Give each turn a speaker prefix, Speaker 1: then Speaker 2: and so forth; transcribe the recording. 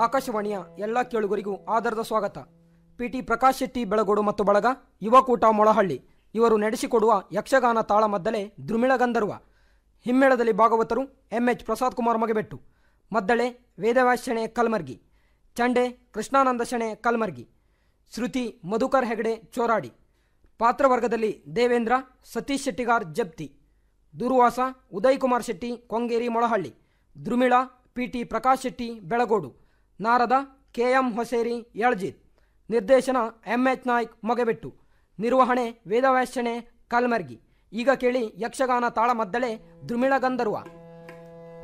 Speaker 1: ಆಕಾಶವಾಣಿಯ ಎಲ್ಲ ಕೇಳುಗರಿಗೂ ಆಧಾರದ ಸ್ವಾಗತ ಪಿಟಿ ಪ್ರಕಾಶ್ ಶೆಟ್ಟಿ ಬೆಳಗೋಡು ಮತ್ತು ಬಳಗ ಯುವಕೂಟ ಮೊಳಹಳ್ಳಿ ಇವರು ನಡೆಸಿಕೊಡುವ ಯಕ್ಷಗಾನ ತಾಳಮದ್ದಲೆ ದ್ರುಮಿಳ ಗಂಧರ್ವ ಹಿಮ್ಮೇಳದಲ್ಲಿ ಭಾಗವತರು ಎಂಎಚ್ ಪ್ರಸಾದ್ ಕುಮಾರ್ ಮಗೆಬೆಟ್ಟು ಮದ್ದಳೆ ವೇದವ್ಯಾಸಣೆ ಕಲ್ಮರ್ಗಿ ಚಂಡೆ ಕೃಷ್ಣಾನಂದ ಶೆಣೆ ಕಲ್ಮರ್ಗಿ ಶ್ರುತಿ ಮಧುಕರ್ ಹೆಗಡೆ ಚೋರಾಡಿ ಪಾತ್ರವರ್ಗದಲ್ಲಿ ದೇವೇಂದ್ರ ಸತೀಶ್ ಶೆಟ್ಟಿಗಾರ್ ಜಪ್ತಿ ದುರ್ವಾಸ ಉದಯ್ ಕುಮಾರ್ ಶೆಟ್ಟಿ ಕೊಂಗೇರಿ ಮೊಳಹಳ್ಳಿ ದ್ರುಮಿಳ ಪಿಟಿ ಪ್ರಕಾಶ್ ಶೆಟ್ಟಿ ಬೆಳಗೋಡು ನಾರದ ಕೆಎಂ ಹೊಸೇರಿ ಯಳ್ಜಿತ್ ನಿರ್ದೇಶನ ಎಂಎಚ್ ನಾಯ್ಕ್ ಮೊಗೆಬೆಟ್ಟು ನಿರ್ವಹಣೆ ವೇದವ್ಯಾಸಣೆ ಕಲ್ಮರ್ಗಿ ಈಗ ಕೇಳಿ ಯಕ್ಷಗಾನ ತಾಳಮದ್ದಳೆ ದ್ರುಮಿಳ ಗಂಧರ್ವ